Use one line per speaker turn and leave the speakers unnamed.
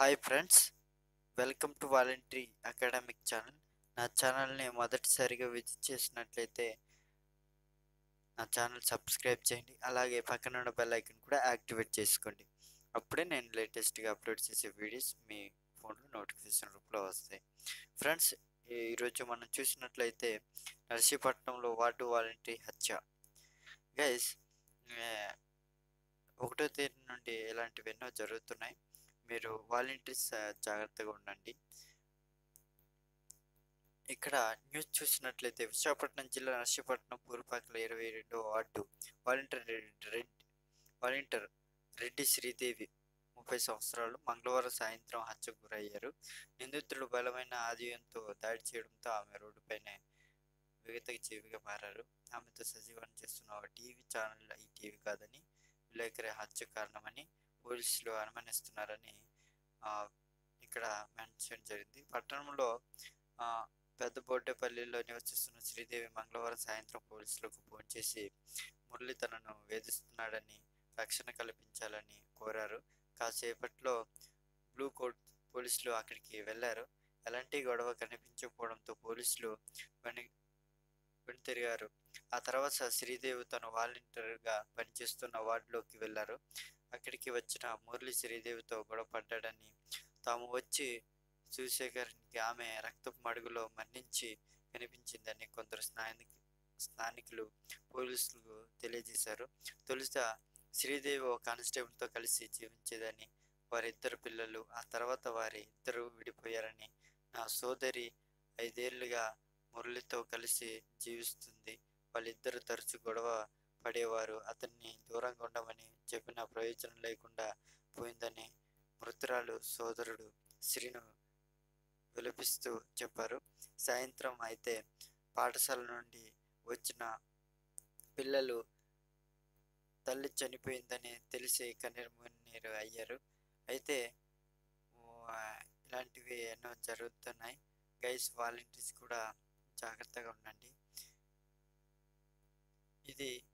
hi friends welcome to voluntary academic channel నా ఛానల్ని మొదటిసారిగా విజిట్ చేసినట్లయితే నా ఛానల్ సబ్స్క్రైబ్ చేయండి అలాగే పక్కన ఉన్న బెల్ ఐకన్ కూడా యాక్టివేట్ చేసుకోండి అప్పుడే నేను లేటెస్ట్గా అప్లోడ్ చేసే వీడియోస్ మీ ఫోన్లో నోటిఫికేషన్ రూపంలో వస్తాయి ఫ్రెండ్స్ ఈరోజు మనం చూసినట్లయితే నర్సీపట్నంలో వార్డు వాలంటరీ హత్య గైస్ ఒకటో తేదీ నుండి ఇలాంటివి ఎన్నో జరుగుతున్నాయి మీరు వాలంటీర్స్ జాగ్రత్తగా ఉండండి ఇక్కడ న్యూస్ చూసినట్లయితే విశాఖపట్నం జిల్లా నర్సీపట్నం పూర్వపాకల ఇరవై రెండో ward volunteer Reddy volunteer Reddy Sridevi ముప్పై సంవత్సరాలు మంగళవారం సాయంత్రం హత్యకు గురయ్యారు నిందితుడు బలమైన ఆదాయంతో దాడి చేయడంతో ఆమె రోడ్డుపైనే విగతకి జీవిగా మారారు ఆమెతో సజీవనం చేస్తున్న ఒక టీవీ ఛానల్ ఈ టీవీ కాదని విలేకరి హత్య కారణమని పోలీసులు అనుమానిస్తున్నారని ఇక్కడ మెన్షన్ జరిగింది పట్టణంలో పెద్ద బోడ్డేపల్లిలో నివసిస్తున్న శ్రీదేవి మంగళవారం సాయంత్రం పోలీసులకు ఫోన్ చేసి మురళి తనను వేధిస్తున్నాడని రక్షణ కల్పించాలని కోరారు కాసేపట్లో బ్లూ కోట్ పోలీసులు అక్కడికి వెళ్ళారు ఎలాంటి గొడవ కనిపించకపోవడంతో పోలీసులు వెను వెనుతిరిగారు ఆ తర్వాత శ్రీదేవి తన వాలంటీర్గా పనిచేస్తున్న వార్డులోకి వెళ్ళారు అక్కడికి వచ్చిన మురళి శ్రీదేవితో గొడవపడ్డాడని తాము వచ్చి చూసేసరికి ఆమె రక్తపు మడుగులో మరణించి కనిపించిందని కొందరు స్థానిక స్థానికులు పోలీసులకు తెలియజేశారు తొలుత శ్రీదేవి ఓ కానిస్టేబుల్తో కలిసి జీవించేదని వారిద్దరు పిల్లలు ఆ తర్వాత వారి ఇద్దరు విడిపోయారని నా సోదరి ఐదేళ్లుగా మురళితో కలిసి జీవిస్తుంది వాళ్ళిద్దరు తరచు గొడవ పడేవారు అతన్ని దూరంగా ఉండమని చెప్పిన ప్రయోజనం లేకుండా పోయిందని మృతురాలు సోదరుడు శ్రీను విలపిస్తూ చెప్పారు సాయంత్రం అయితే పాఠశాల నుండి వచ్చిన పిల్లలు తల్లి చనిపోయిందని తెలిసి కన్నీరు అయ్యారు అయితే ఇలాంటివి ఎన్నో జరుగుతున్నాయి గైస్ వాలంటీర్స్ కూడా జాగ్రత్తగా ఉండండి ఇది